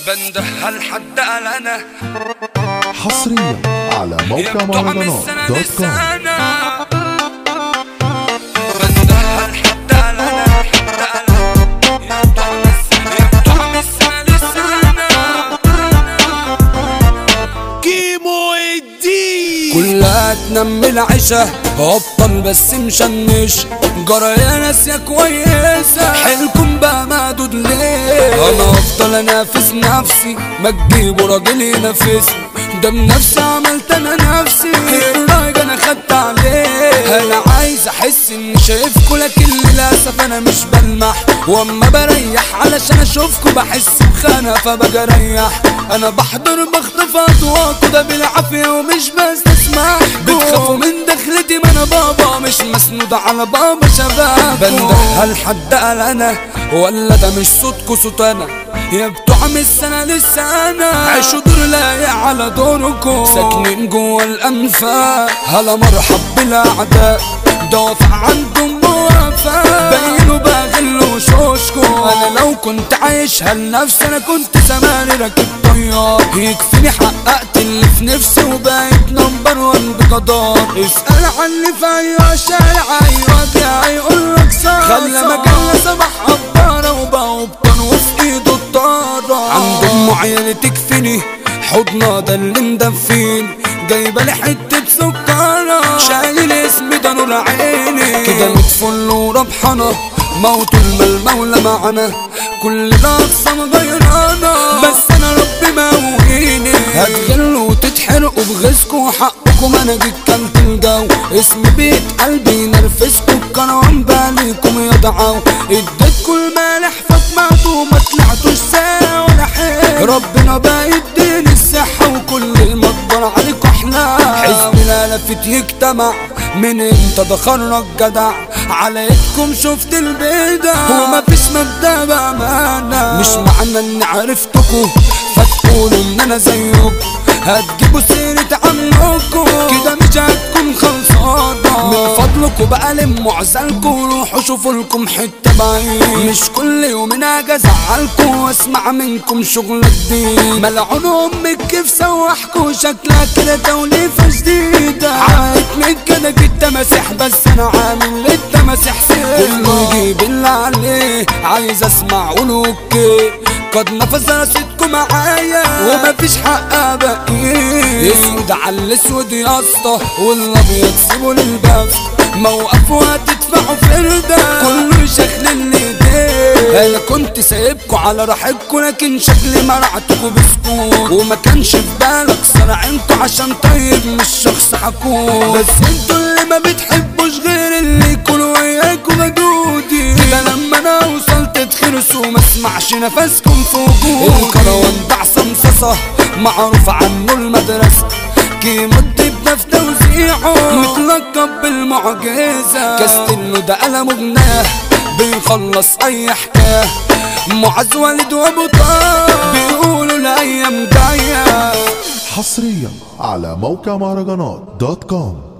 بندهها لحد قال انا حصريا على موقع يبدو عم مهرجانات السنة دوت كوم للسنة بندهها لحد قال انا لحد قال أنا. يبدو عم السنة يبدو عم السنة للسنة كيمو الدين كلها تنام العشاء هبطل بس مشنش جرى يا ناس يا كويسة حيلكم بقى مهدود ليه انا افضل انافس نفسي ما تجيبوا راجل ينافسني ده بنفسي عملت انا نفسي الراجل انا خدت عليه انا عايز احس اني شايفكوا لكن للاسف انا مش بلمح واما بريح علشان اشوفكوا بحس بخانة فبجي اريح انا بحضر بخطف اضواء ده بالعافية ومش بستسمح بتخافوا من دخلتي ما انا بابا مش مسنود على بابا شباب بندهها لحد قال انا ولا ده مش صوتكوا صوت انا يا بتوع من السنة للسنة عيشوا دور لايق على دوركم ساكنين جوا الأنفاق هلا مرحب بالأعداء دوافع عندهم موافق بينوا بغلوا وشوشكم أنا لو كنت عايشها لنفسي أنا كنت زماني راكب طيار يكفيني حققت اللي في نفسي وبقيت نمبر وان بجدار اسأل عني في أي شارع أي وجه هيقولك صار خلى مجلة صباح عبارة وبقوا بطن وفي ايده الطارة عندهم معينة تكفيني حضنة ده اللي مدفيني جايبة لي حتة سكرة شايل اسمي ده نور عيني كده متفل وربحانة موت المولى معنا كل ده اقسام غيرانا بس انا ربي موقيني هتغلوا وتتحرقوا بغيظكوا حقكم انا جيت كلت الجو اسم بيت قلبي نرفزكوا الكروان باليكم يضعوا اديتكوا المالح فطمعتوا ما طلعتوش ساعة ولا حين ربنا بقى يديني الصحة وكل المقبر عليكوا احلام حزبنا لفت يجتمع من انت ده خرج جدع على ايدكم شفت البدع ومفيش مبدأ بأمانة مش معنى اني عرفتكوا فتقولوا ان انا زيكم هتجيبوا سيرة عنكم كده مش هتكون خلصانة من فضلكوا بقى لموا عزلكوا روحوا شوفوا لكم حتة بعيد مش كل يوم اجي ازعلكوا واسمع منكم شغل جديد ملعون امك كيف سوحكوا شكلها كده توليفة جديدة عايت من كده جيت مسيح بس انا عامل للتماسيح سيرة كله يجيب اللي عليه عايز اسمع قولوا اوكي قد نفذ رصيدكم معايا ومفيش حق ابقيه اسود على الاسود يا اسطى والابيض سيبوا للبف موقف وهتدفعوا فردة كله شكل اللي ايديه انا كنت سايبكوا على راحتكوا لكن شكلي مرعتكوا بسكوت وما كانش في بالك صراعنكوا عشان طيب مش شخص حكوم بس انتوا اللي ما بتحبوش غير اللي يكونوا وياكوا مجهودي كده لما انا وصلت تخرسوا ما اسمعش نفسكم في وجودي الكروان ده عصام صاصة معروف عنه المدرسة كيمو الدبنا في توزيعه متلقب بالمعجزة كاستنه ده قلمه جناه بيخلص اي حكاية معز والد وابو طه بيقولوا الايام جايه حصريا على موقع مهرجانات دوت كوم